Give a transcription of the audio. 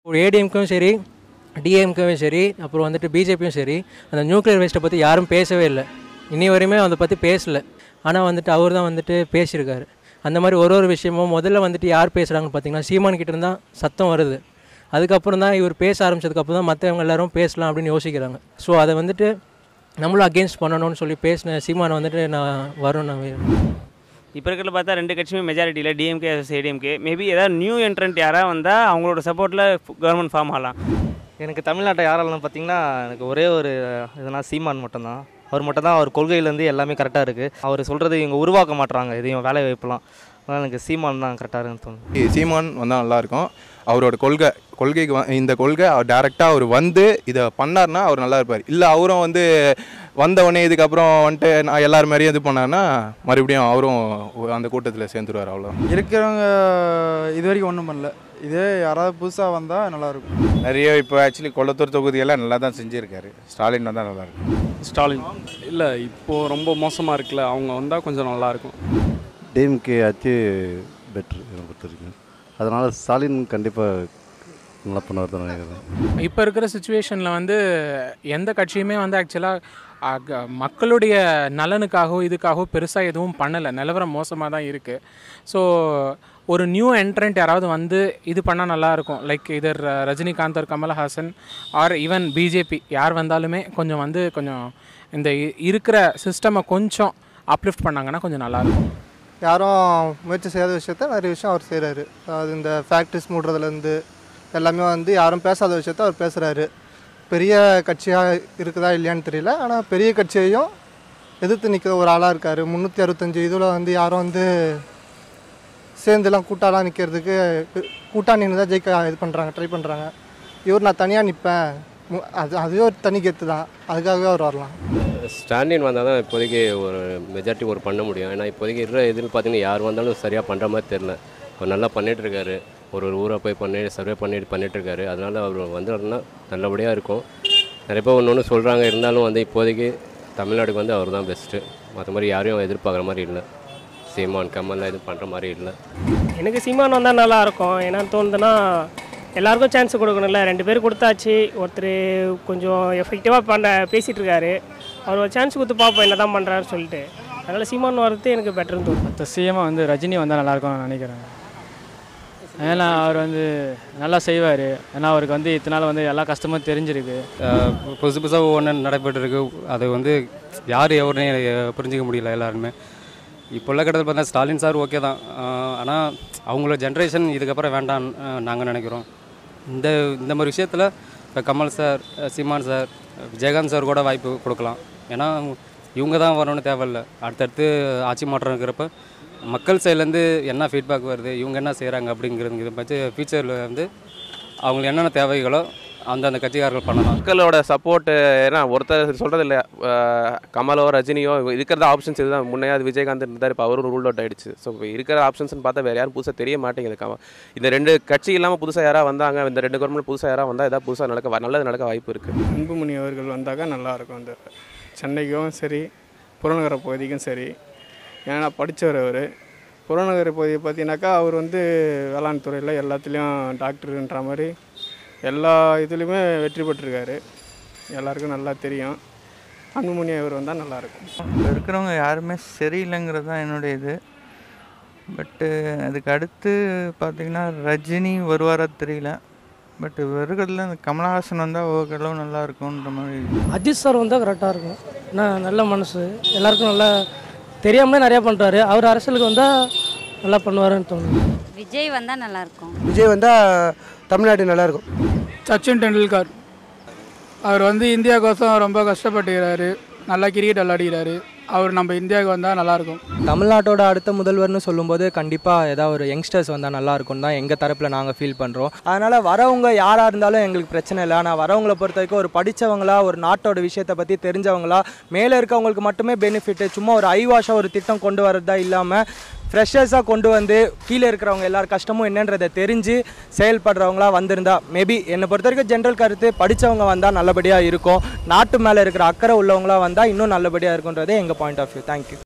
ஏடிஎம்க்கும் சரி டிஎம்கேவும் சரி அப்புறம் வந்துட்டு பிஜேபியும் சரி அந்த நியூக்ளியர் வேஸ்ட்டை பற்றி யாரும் பேசவே இல்லை இனி வரையுமே அதை பற்றி பேசல ஆனால் வந்துட்டு அவர் தான் வந்துட்டு பேசியிருக்காரு அந்த மாதிரி ஒரு ஒரு விஷயமும் முதல்ல வந்துட்டு யார் பேசுகிறாங்கன்னு பார்த்தீங்கன்னா சீமான் கிட்ட இருந்தால் சத்தம் வருது அதுக்கப்புறம் தான் இவர் பேச ஆரம்பிச்சதுக்கப்புறம் தான் மற்றவங்க எல்லாரும் பேசலாம் அப்படின்னு யோசிக்கிறாங்க ஸோ அதை வந்துட்டு நம்மளும் அகேன்ஸ்ட் பண்ணணும்னு சொல்லி பேசின சீமானை வந்துட்டு நான் வரும் நான் இப்போ இருக்கிற பார்த்தா ரெண்டு கட்சியுமே மெஜாரிட்டியில் டிஎம்கே ஏடிஎம்கே மேபி ஏதாவது நியூ என்ட்ரன்ட் யாராவது வந்தால் அவங்களோட சப்போர்ட்டில் கவர்மெண்ட் ஃபார்ம் ஆகலாம் எனக்கு தமிழ்நாட்டை யாரெல்லாம் பார்த்தீங்கன்னா எனக்கு ஒரே ஒரு இதுனா சீமான் மட்டும்தான் அவர் மட்டும் தான் அவர் கொள்கையிலேருந்து எல்லாமே கரெக்டாக இருக்குது அவர் சொல்கிறது இவங்க உருவாக்க மாட்றாங்க இதையும் வேலை வாய்ப்பெல்லாம் அதனால் எனக்கு சீமான் தான் கரெக்டாக இருக்குன்னு தோணுது சீமான் வந்தால் நல்லாயிருக்கும் அவரோட கொள்கை கொள்கைக்கு வ- இந்த கொள்கை அவர் டேரெக்டாக அவர் வந்து இதை பண்ணார்னா அவர் நல்லா இருப்பார் இல்லை அவரும் வந்து வந்த உடனே இதுக்கப்புறம் வந்துட்டு நான் எல்லார் மாதிரியும் இது பண்ணார்னா மறுபடியும் அவரும் ஒ- அந்த கூட்டத்தில் சேர்ந்துருவார் அவ்வளோ இருக்கிறவங்க இது வரைக்கும் ஒன்றும் பண்ணல இதே யாராவது புதுசாக வந்தால் நல்லாயிருக்கும் நிறைய இப்போ ஆக்சுவலி கொளத்தூர் தொகுதியெல்லாம் நல்லா தான் செஞ்சுருக்காரு ஸ்டாலின் வந்தால் நல்லா இருக்கும் ஸ்டாலின் இல்லை இப்போது ரொம்ப மோசமாக இருக்குல்ல அவங்க வந்தால் கொஞ்சம் நல்லாயிருக்கும் டிஎம்கே ஆச்சு பெட்ரு என்னை பொறுத்த வரைக்கும் அதனால் ஸ்டாலின் கண்டிப்பாக நல்லா பண்ணுவார் தான் நினைக்கிறேன் இப்போ இருக்கிற சுச்சுவேஷனில் வந்து எந்த கட்சியுமே வந்து ஆக்சுவலாக மக்களுடைய நலனுக்காகவோ இதுக்காகவோ பெருசாக எதுவும் பண்ணலை நிலவரம் மோசமாக தான் இருக்குது ஸோ ஒரு நியூ என்ட்ரண்ட் யாராவது வந்து இது பண்ணால் நல்லாயிருக்கும் லைக் இதர் ரஜினிகாந்த் ஒரு கமல்ஹாசன் ஆர் ஈவன் பிஜேபி யார் வந்தாலுமே கொஞ்சம் வந்து கொஞ்சம் இந்த இ- இருக்கிற சிஸ்டமை கொஞ்சம் அப்லிஃப்ட் பண்ணாங்கன்னா கொஞ்சம் நல்லாயிருக்கும் யாரும் முயற்சி செய்யாத விஷயத்த நிறைய விஷயம் அவர் செய்கிறாரு அது இந்த ஃபேக்ட்ரிஸ் மூடுறதுலேருந்து எல்லாமே வந்து யாரும் பேசாத விஷயத்த அவர் பேசுகிறாரு பெரிய கட்சியாக இருக்குதா இல்லையான்னு தெரியல ஆனால் பெரிய கட்சியையும் எதிர்த்து நிற்கிற ஒரு ஆளாக இருக்கார் முந்நூற்றி அறுபத்தஞ்சு இதில் வந்து யாரும் வந்து சேர்ந்துலாம் கூட்டாலாம் நிற்கிறதுக்கு கூட்டா நின்று தான் ஜெயிக்க இது பண்ணுறாங்க ட்ரை பண்ணுறாங்க இவர் நான் தனியாக நிற்பேன் அது அதுவே ஒரு தனி கெத்து தான் அதுக்காகவே அவர் வரலாம் ஸ்டாண்டின் வந்தால் தான் இப்போதைக்கு ஒரு மெஜாரிட்டி ஒரு பண்ண முடியும் ஏன்னா இப்போதைக்கு இருக்கிற இதில் பார்த்தீங்கன்னா யார் வந்தாலும் சரியாக பண்ணுற மாதிரி தெரில இப்போ நல்லா பண்ணிட்டு இருக்காரு ஒரு ஒரு ஊரை போய் பண்ணி சர்வே பண்ணிட்டு பண்ணிட்டு இருக்காரு அதனால அவர் வந்தாருன்னா நல்லபடியாக இருக்கும் நிறைய பேர் ஒன்று ஒன்று சொல்கிறாங்க இருந்தாலும் வந்து இப்போதைக்கு தமிழ்நாடுக்கு வந்து அவர் தான் பெஸ்ட்டு மற்ற மாதிரி யாரையும் எதிர்பார்க்குற மாதிரி இல்லை சீமான் கமல்லாம் எதுவும் பண்ணுற மாதிரி இல்லை எனக்கு சீமான் வந்தால் நல்லா இருக்கும் ஏன்னா தோணுதுன்னா எல்லாருக்கும் சான்ஸ் கொடுக்கணும்ல ரெண்டு பேர் கொடுத்தாச்சு ஒருத்தர் கொஞ்சம் எஃபெக்டிவாக பண்ண பேசிகிட்டு இருக்காரு அவர் ஒரு சான்ஸ் கொடுத்து பார்ப்போம் என்ன தான் பண்ணுறாருன்னு சொல்லிட்டு அதனால் சீமான் வர்றது எனக்கு பெட்டர்னு தோணுது மற்ற சிஎம்மாக வந்து ரஜினி வந்தால் நல்லாயிருக்கும் நான் நினைக்கிறேன் ஏன்னா அவர் வந்து நல்லா செய்வார் ஏன்னா அவருக்கு வந்து இத்தனை நாள் வந்து எல்லா கஷ்டமும் தெரிஞ்சிருக்கு புதுசு புதுசாக ஒவ்வொன்று நடைபெற்று இருக்கு அது வந்து யார் எவருன்னு புரிஞ்சிக்க முடியல எல்லாருமே இப்போ உள்ள கட்டத்தில் பார்த்தா ஸ்டாலின் சார் ஓகே தான் ஆனால் அவங்களோட ஜென்ரேஷன் இதுக்கப்புறம் வேண்டாம் நாங்கள் நினைக்கிறோம் இந்த இந்த மாதிரி விஷயத்தில் இப்போ Kamal sir Seeman sir Vijayakanth sir கூட வாய்ப்பு கொடுக்கலாம் ஏன்னா இவங்க தான் வரணும்னு தேவையில்ல அடுத்தடுத்து ஆட்சி மாற்றம் இருக்கிறப்ப மக்கள் சைட்லேருந்து என்ன ஃபீட்பேக் வருது இவங்க என்ன செய்கிறாங்க அப்படிங்கிறது இதை பற்றி ஃபியூச்சரில் வந்து அவங்களுக்கு என்னென்ன தேவைகளோ அந்தந்த கட்சிக்காரர்கள் பண்ணலாம் மக்களோட சப்போர்ட்டு ஏன்னா ஒருத்தர் சொல்கிறது இல்லை கமலோ ரஜினியோ இருக்கிற ஆப்ஷன்ஸ் இதுதான் முன்னையாவது விஜயகாந்த் இருந்தார் இப்போ அவரும் ரூல் அவுட் ஆயிடுச்சு ஸோ இப்போ இருக்கிற ஆப்ஷன்ஸ்னு பார்த்தா வேறு யாரும் புதுசாக தெரிய மாட்டேங்குது கம இந்த ரெண்டு கட்சி இல்லாமல் புதுசாக யாராவது வந்தாங்க இந்த ரெண்டு கவர்மெண்ட் புதுசாக யாராவது வந்தால் ஏதாவது புதுசாக நடக்க வ- நல்லது நடக்க வாய்ப்பு இருக்குது அன்புமணி அவர்கள் வந்தாக்கா நல்லாயிருக்கும் அந்த சென்னைக்கும் சரி புறநகர பகுதிக்கும் சரி ஏன்னா படித்தவர் அவர் புறநகர பகுதியை பார்த்தீங்கன்னாக்கா அவர் வந்து வேளாண் துறையில் எல்லாத்துலேயும் டாக்டருன்ற மாதிரி எல்லா இதுலேயுமே வெற்றி பெற்றிருக்காரு எல்லாருக்கும் நல்லா தெரியும் அன்புமணி அவர் வந்தால் நல்லாயிருக்கும் இப்போ இருக்கிறவங்க யாருமே சரியில்லைங்கிறது தான் என்னுடைய இது பட்டு அதுக்கு அடுத்து பார்த்தீங்கன்னா ரஜினி வருவாரா தெரியல பட் வருகிறதுல இந்த கமலஹாசன் வந்தால் ஓரளவு நல்லா இருக்கும்ன்ற மாதிரி அஜித் சார் வந்தால் கரெக்டாக இருக்கும் நான் நல்ல மனசு எல்லாருக்கும் நல்லா தெரியாமலே நிறையா பண்ணுறாரு அவர் அரசியலுக்கு வந்தால் நல்லா பண்ணுவாருன்னு தோணுது விஜய் வந்தால் நல்லாயிருக்கும் விஜய் வந்தால் தமிழ்நாடு நல்லாயிருக்கும் சச்சின் டெண்டுல்கர் அவர் வந்து இந்தியாவுக்கோசம் ரொம்ப கஷ்டப்பட்டுக்கிறாரு நல்லா கிரிக்கெட் விளையாடுகிறாரு அவர் நம்ம இந்தியாவுக்கு வந்தால் நல்லாயிருக்கும் தமிழ்நாட்டோட அடுத்த முதல்வர்னு சொல்லும்போது கண்டிப்பாக ஏதாவது ஒரு யங்ஸ்டர்ஸ் வந்தால் நல்லா இருக்கும் தான் எங்கள் தரப்பில் நாங்கள் ஃபீல் பண்ணுறோம் அதனால் வரவங்க யாராக இருந்தாலும் எங்களுக்கு பிரச்சனை இல்லை ஆனால் வரவங்களை பொறுத்த வரைக்கும் ஒரு படித்தவங்களா ஒரு நாட்டோட விஷயத்தை பற்றி தெரிஞ்சவங்களா மேலே இருக்கவங்களுக்கு மட்டுமே பெனிஃபிட்டு சும்மா ஒரு ஐவாஷாக ஒரு திட்டம் கொண்டு வரதா இல்லாமல் ஃப்ரெஷர்ஸாக கொண்டு வந்து கீழே இருக்கிறவங்க எல்லார் கஷ்டமும் என்னன்றதை தெரிஞ்சு செயல்படுறவங்களா வந்திருந்தா மேபி என்னை பொறுத்த வரைக்கும் ஜென்ரல் கருத்து படித்தவங்க வந்தால் நல்லபடியாக இருக்கும் நாட்டு மேலே இருக்கிற அக்கறை உள்ளவங்களா வந்தால் இன்னும் நல்லபடியாக இருக்குன்றது எங்கள் பாயிண்ட் ஆஃப் வியூ தேங்க்யூ